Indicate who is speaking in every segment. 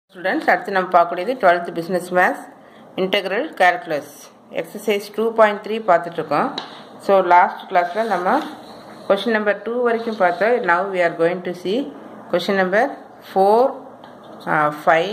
Speaker 1: students அடுத்து நம்ம பார்க்கக்கூடியது twelfth business maths integral calculus exercise two point three பார்த்துட்ருக்கோம் ஸோ லாஸ்ட் கிளாஸில் நம்ம கொஷின் நம்பர் டூ வரைக்கும் பார்த்தோம் now we are going to see question number four five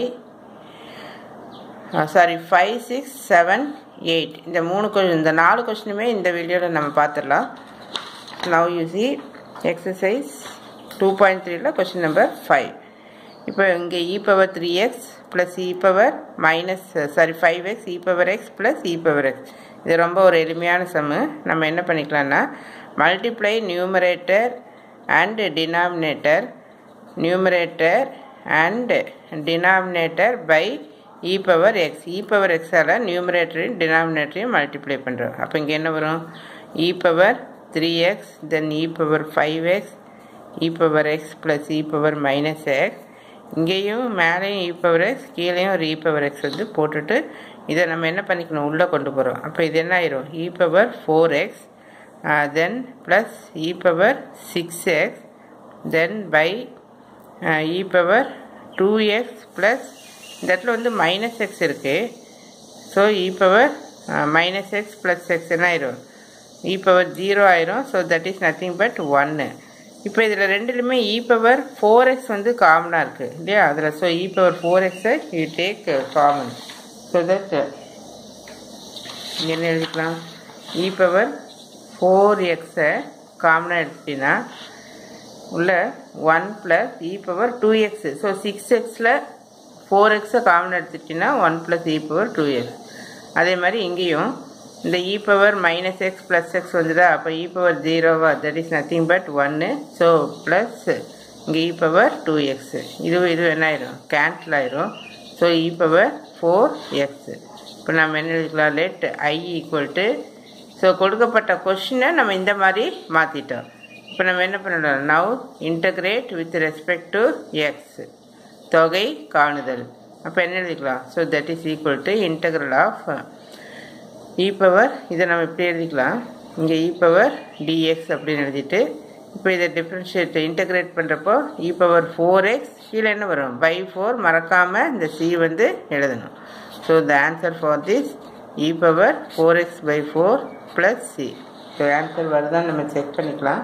Speaker 1: sorry five six seven eight இந்த மூணு கொஷின் இந்த நாலு கொஷினுமே இந்த வீடியோவில் நம்ம பார்த்துடலாம் now you see exercise two point த்ரீல கொஷின் நம்பர் ஃபைவ் இப்போ இங்கே e power three x plus e power minus sorry five x e power x plus e power x இது ரொம்ப ஒரு எளிமையான சம்மு நம்ம என்ன பண்ணிக்கலாம்னா multiply numerator and denominator numerator and denominator by e power x e power எக்ஸால் நியூமரேட்டரையும் டினாமினேட்டரையும் மல்டிப்ளை பண்ணுறோம் அப்போ இங்கே என்ன வரும் e power three x then e power five x e power x plus e power minus x இங்கேயும் மேலேயும் இ பவர் எக்ஸ் கீழேயும் ஒரு இ பவர் எக்ஸ் வந்து போட்டுட்டு இதை நம்ம என்ன பண்ணிக்கணும் உள்ளே கொண்டு போகிறோம் அப்போ இது என்ன ஆயிரும் e power four x then plus e power six x then by e power two x plus இந்த இடத்துல வந்து மைனஸ் எக்ஸ் இருக்குது so e power minus x plus x என்ன ஆயிரும் இ பவர் ஜீரோ ஆயிரும் so that is nothing but ஒன்று இப்போ இதில் ரெண்டுலையுமே இ பவர் ஃபோர் எக்ஸ் வந்து காமனாக இருக்குது இல்லையா அதில் ஸோ இ பவர் ஃபோர் எக்ஸை you take common so that என்ன எழுதிக்கலாம் இ பவர் ஃபோர் எக்ஸை காமனாக எடுத்துட்டீங்கன்னா உள்ள one plus e power two x so six எக்ஸில் ஃபோர் எக்ஸை காமன் எடுத்துட்டிங்கன்னா one plus e power two x அதே மாதிரி இங்கேயும் இந்த e power minus x plus x வந்துதா அப்போ இ பவர் ஜீரோவா தட் இஸ் நத்திங் பட் ஒன்று ஸோ ப்ளஸ் இங்கே இ பவர் டூ எக்ஸு இது இது என்ன ஆயிரும் கேன்சல் ஆயிரும் so e power four x இப்போ நம்ம என்ன எழுதிக்கலாம் let I equal to so கொடுக்கப்பட்ட கொஷினை நம்ம இந்த மாதிரி மாற்றிட்டோம் இப்போ நம்ம என்ன பண்ணலாம் now integrate with respect to x தொகை காணுதல் அப்போ என்ன எழுதிக்கலாம் so that is equal to integral of e power இதை நம்ம இப்படி எழுதிக்கலாம் இங்கே இ பவர் டிஎக்ஸ் அப்படின்னு எழுதிட்டு இப்போ இதை டிஃப்ரென்ஷியேட் இன்டகிரேட் பண்ணுறப்போ இ பவர் ஃபோர் எக்ஸ் கீழே என்ன வரும் பை ஃபோர் மறக்காமல் இந்த சி வந்து எழுதணும் so the answer for this e power four x by four plus C so answer வருதான்னு நம்ம செக் பண்ணிக்கலாம்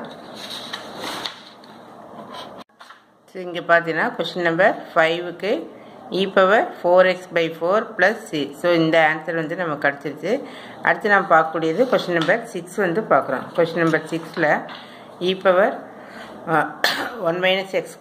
Speaker 1: ஸோ இங்கே பார்த்தீங்கன்னா கொஷின் நம்பர் ஃபைவுக்கு e power four x by four plus C so இந்த ஆன்சர் வந்து நம்ம கிடச்சிருச்சு அடுத்து நம்ம பார்க்கக்கூடியது கொஷின் நம்பர் சிக்ஸ் வந்து பார்க்குறோம் கொஷின் நம்பர் சிக்ஸில் e power one minus x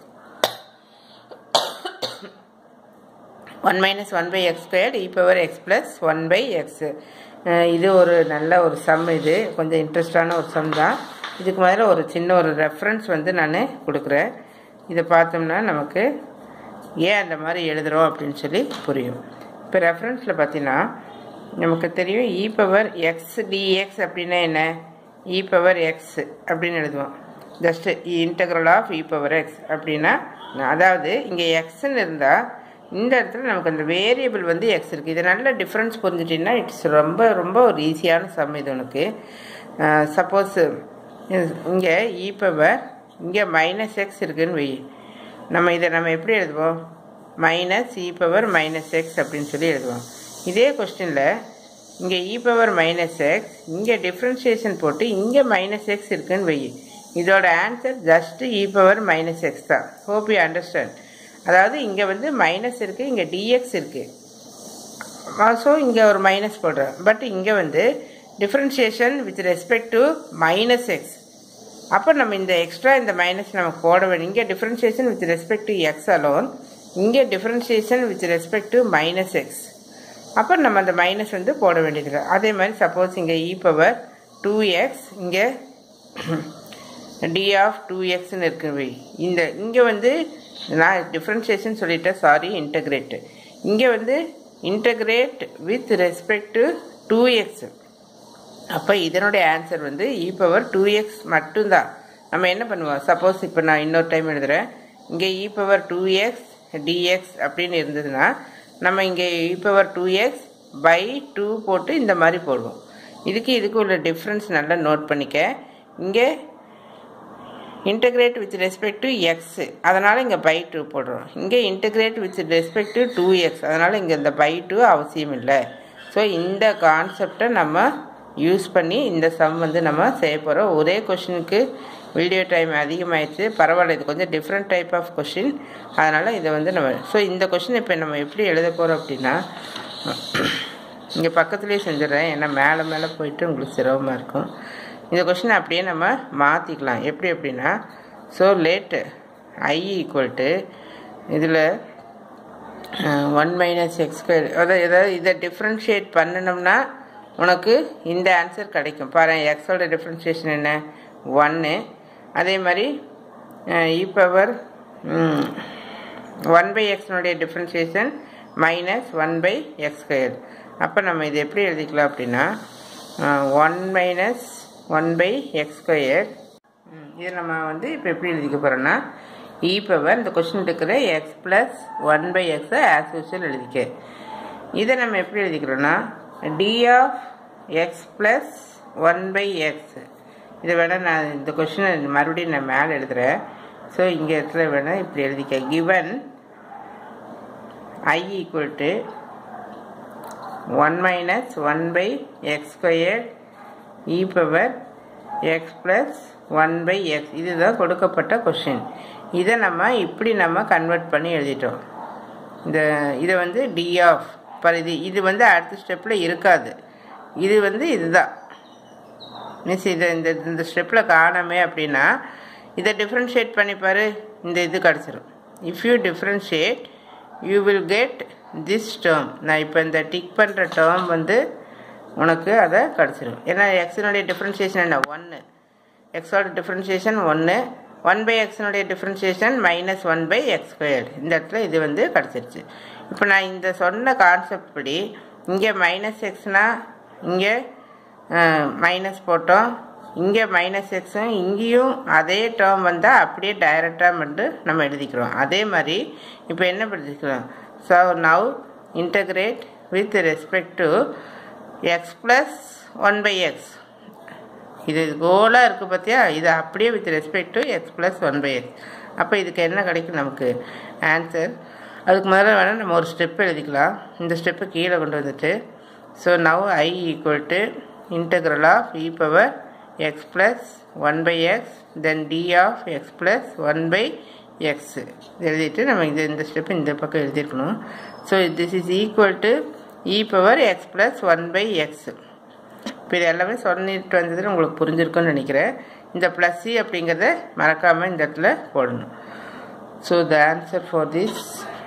Speaker 1: one minus one by x squared e power x plus one by x இது ஒரு நல்ல ஒரு சம் இது கொஞ்சம் இன்ட்ரெஸ்டான ஒரு சம் தான் இதுக்கு முதல்ல ஒரு சின்ன ஒரு ரெஃபரன்ஸ் வந்து நான் கொடுக்குறேன் இதை பார்த்தோம்னா நமக்கு ஏன் அந்த மாதிரி எழுதுகிறோம் அப்படின்னு சொல்லி புரியும் இப்போ ரெஃபரன்ஸில் பார்த்தீங்கன்னா நமக்கு தெரியும் இ பவர் எக்ஸ் டிஎக்ஸ் அப்படின்னா என்ன இ பவர் எக்ஸ் அப்படின்னு எழுதுவோம் just integral of e power x அப்படின்னா அதாவது இங்கே எக்ஸ்ன்னு இருந்தால் இந்த இடத்துல நமக்கு அந்த வேரியபிள் வந்து எக்ஸ் இருக்குது இது நல்ல டிஃப்ரென்ஸ் புரிஞ்சிட்டிங்கன்னா இட்ஸ் ரொம்ப ரொம்ப ஒரு ஈஸியான சம் இது உனக்கு சப்போஸ் இங்கே இ பவர் இங்கே மைனஸ் எக்ஸ் இருக்குதுன்னு வை நம்ம இதை நம்ம எப்படி எழுதுவோம் minus e power minus x அப்படின்னு சொல்லி எழுதுவோம் இதே கொஸ்டினில் இங்கே இ பவர் மைனஸ் எக்ஸ் இங்கே டிஃப்ரென்ஷியேஷன் போட்டு இங்கே மைனஸ் எக்ஸ் இருக்குன்னு வை இதோட answer just e power minus x தான் ஹோப் யூ அண்டர்ஸ்டாண்ட் அதாவது இங்கே வந்து மைனஸ் இருக்குது இங்கே டிஎக்ஸ் இருக்குது ஸோ இங்கே ஒரு மைனஸ் போடுறேன் பட் இங்கே வந்து differentiation with respect to minus x அப்போ நம்ம இந்த எக்ஸ்ட்ரா இந்த மைனஸ் நமக்கு போட வேணும் இங்கே differentiation with respect to x alone இங்கே differentiation with respect to minus x அப்போ நம்ம அந்த மைனஸ் வந்து போட வேண்டியது அதே மாதிரி சப்போஸ் இங்கே இ பவர் டூ எக்ஸ் இங்கே டி ஆஃப் டூ எக்ஸ்ன்னு இருக்குது இந்த இங்கே வந்து நான் டிஃப்ரென்ஷியேஷன் சொல்லிட்டேன் சாரி இன்டகிரேட்டு இங்கே வந்து integrate with respect to two x அப்போ இதனுடைய ஆன்சர் வந்து இ பவர் டூ எக்ஸ் மட்டும்தான் நம்ம என்ன பண்ணுவோம் சப்போஸ் இப்போ நான் இன்னொரு டைம் எழுதுகிறேன் இங்கே e power two x dx அப்படின்னு இருந்ததுன்னா நம்ம இங்கே e power two x by two போட்டு இந்த மாதிரி போடுவோம் இதுக்கு இதுக்கு உள்ள டிஃப்ரென்ஸ் நல்லா நோட் பண்ணிக்க இங்கே integrate with respect to x அதனால் இங்கே பை டூ போடுறோம் இங்கே integrate with respect to two x அதனால் இங்கே இந்த பை டூ அவசியம் இல்லை ஸோ இந்த கான்செப்டை நம்ம யூஸ் பண்ணி இந்த சம் வந்து நம்ம செய்ய போகிறோம் ஒரே கொஷினுக்கு வீடியோ டைம் அதிகமாகிடுச்சு பரவாயில்ல இது கொஞ்சம் டிஃப்ரெண்ட் டைப் ஆஃப் கொஷின் அதனால் இதை வந்து நம்ம ஸோ இந்த கொஷின் இப்போ நம்ம எப்படி எழுத போகிறோம் அப்படின்னா இங்கே பக்கத்துலேயே செஞ்சிடறேன் ஏன்னா மேலே மேலே போயிட்டு உங்களுக்கு சிரமமாக இருக்கும் இந்த கொஷினை அப்படியே நம்ம மாற்றிக்கலாம் எப்படி அப்படின்னா so let I equal to இதில் ஒன் மைனஸ் எக்ஸ் ஸ்கொயர் அதாவது ஏதாவது இதை டிஃப்ரென்ஷியேட் பண்ணணும்னா உனக்கு இந்த ஆன்சர் கிடைக்கும் பாரு எக்ஸோட டிஃப்ரென்ஷியேஷன் என்ன ஒன்று அதே மாதிரி இ பவர் ஒன் பை எக்ஸ்னுடைய differentiation minus one by x square அப்போ நம்ம இது எப்படி எழுதிக்கலாம் அப்படின்னா one minus one by x square இது நம்ம வந்து இப்போ எப்படி எழுதிக்க போகிறோன்னா இ பவர் இந்த கொஸ்டின் இருக்கிற எக்ஸ் ப்ளஸ் ஒன் பை எக்ஸை ஆஸ் யூஸ்வல் எழுதிக்க இதை நம்ம எப்படி எழுதிக்கிறோன்னா d of x plus one by x இதை வேணால் நான் இந்த கொஷினை மறுபடியும் நான் மேலே எழுதுகிறேன் ஸோ இங்கே இடத்துல வேணால் இப்படி எழுதிக்க given I equal to one minus one by x square e power x plus one by x இதுதான் கொடுக்கப்பட்ட கொஷின் இதை நம்ம இப்படி நம்ம கன்வெர்ட் பண்ணி எழுதிட்டோம் இந்த இதை வந்து டி ஆஃப் பர் இது இது வந்து அடுத்த ஸ்டெப்பில் இருக்காது இது வந்து இதுதான் மீன்ஸ் இதை இந்த இந்த ஸ்டெப்பில் காணாமே அப்படின்னா இதை டிஃப்ரென்ஷியேட் பண்ணிப்பார் இந்த இது கிடச்சிரும் if you differentiate you will get this term நான் இப்போ இந்த டிக் பண்ணுற டேர்ம் வந்து உனக்கு அதை கிடச்சிரும் ஏன்னா எக்ஸினுடைய டிஃப்ரென்ஷியேஷன் என்ன ஒன்று எக்ஸோட டிஃப்ரென்ஷியேஷன் ஒன்று ஒன் பை எக்ஸினுடைய differentiation minus one by x square இந்த இடத்துல இது வந்து கிடச்சிருச்சு இப்போ நான் இந்த சொன்ன கான்செப்ட் படி இங்கே மைனஸ் எக்ஸ்னால் இங்கே மைனஸ் போட்டோம் இங்கே மைனஸ் எக்ஸும் இங்கேயும் அதே டேர்ம் வந்தால் அப்படியே டைரெக்டாக வந்து நம்ம எழுதிக்கிறோம் அதே மாதிரி இப்போ என்ன படிச்சுக்கிறோம் so now integrate with respect to x plus one by x இது கோலாக இருக்குது பார்த்தியா இது அப்படியே with respect to x plus one by x அப்போ இதுக்கு என்ன கிடைக்கும் நமக்கு ஆன்சர் அதுக்கு முதல்ல வேணால் நம்ம ஒரு ஸ்டெப் எழுதிக்கலாம் இந்த ஸ்டெப்பை கீழே கொண்டு வந்துட்டு so now I equal to integral of e power x plus 1 by x then d of x plus 1 by x எழுதிட்டு நம்ம இது இந்த ஸ்டெப் இந்த பக்கம் எழுதியிருக்கணும் so this is equal to e power x plus one by x இப்போ இது எல்லாமே சொல்லிட்டு வந்தது உங்களுக்கு புரிஞ்சிருக்குன்னு நினைக்கிறேன் இந்த ப்ளஸ் சி அப்படிங்கிறத மறக்காமல் இந்த இடத்துல போடணும் so the answer for this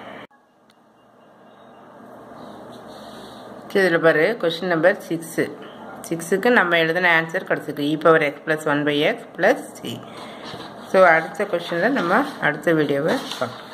Speaker 1: இதில் பாரு கொஷின் நம்பர் சிக்ஸு சிக்ஸுக்கு நம்ம எழுதின ஆன்சர் கிடச்சிருக்கு e power x plus one by x plus C so அடுத்த கொஷினில் நம்ம அடுத்த வீடியோவை பார்க்கலாம்